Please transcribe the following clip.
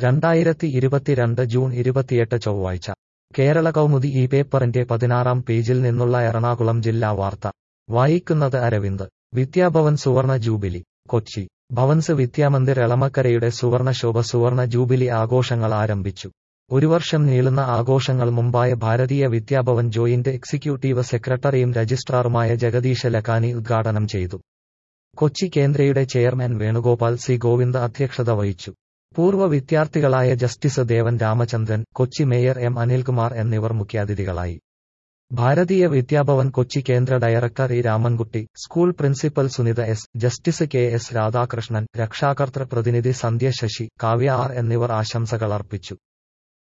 രണ്ടായിരത്തി ഇരുപത്തിരണ്ട് ജൂൺ ഇരുപത്തിയെട്ട് ചൊവ്വാഴ്ച കേരള കൗമുദി ഈ പേപ്പറിന്റെ പതിനാറാം പേജിൽ നിന്നുള്ള എറണാകുളം ജില്ലാ വാർത്ത വായിക്കുന്നത് അരവിന്ദ് വിദ്യാഭവൻ സുവർണ ജൂബിലി കൊച്ചി ഭവൻസ് വിദ്യാമന്ദിർ എളമക്കരയുടെ സുവർണശോഭ സുവർണ ജൂബിലി ആഘോഷങ്ങൾ ആരംഭിച്ചു ഒരു വർഷം നീളുന്ന ആഘോഷങ്ങൾ മുമ്പായ ഭാരതീയ വിദ്യാഭവൻ ജോയിന്റ് എക്സിക്യൂട്ടീവ് സെക്രട്ടറിയും രജിസ്ട്രാറുമായ ജഗദീശ ലക്കാനി ഉദ്ഘാടനം ചെയ്തു കൊച്ചി കേന്ദ്രയുടെ ചെയർമാൻ വേണുഗോപാൽ സി ഗോവിന്ദ അധ്യക്ഷത വഹിച്ചു പൂർവ്വ വിദ്യാർത്ഥികളായ justice Devan Ramachandran Kochi mayor M Anilkumar എന്നിവർ മുഖ്യാതിഥികളായി Bharatiya Vidyabhavan Kochi Kendra director E Ramankutty school principal Sunitha S justice K S Radhakrishnan രക്ഷാകർതൃ പ്രതിനിധി സന്ധ്യ ശശി കാവ്യ ആർ എന്നിവർ ആശംസകൾ അർപ്പിച്ചു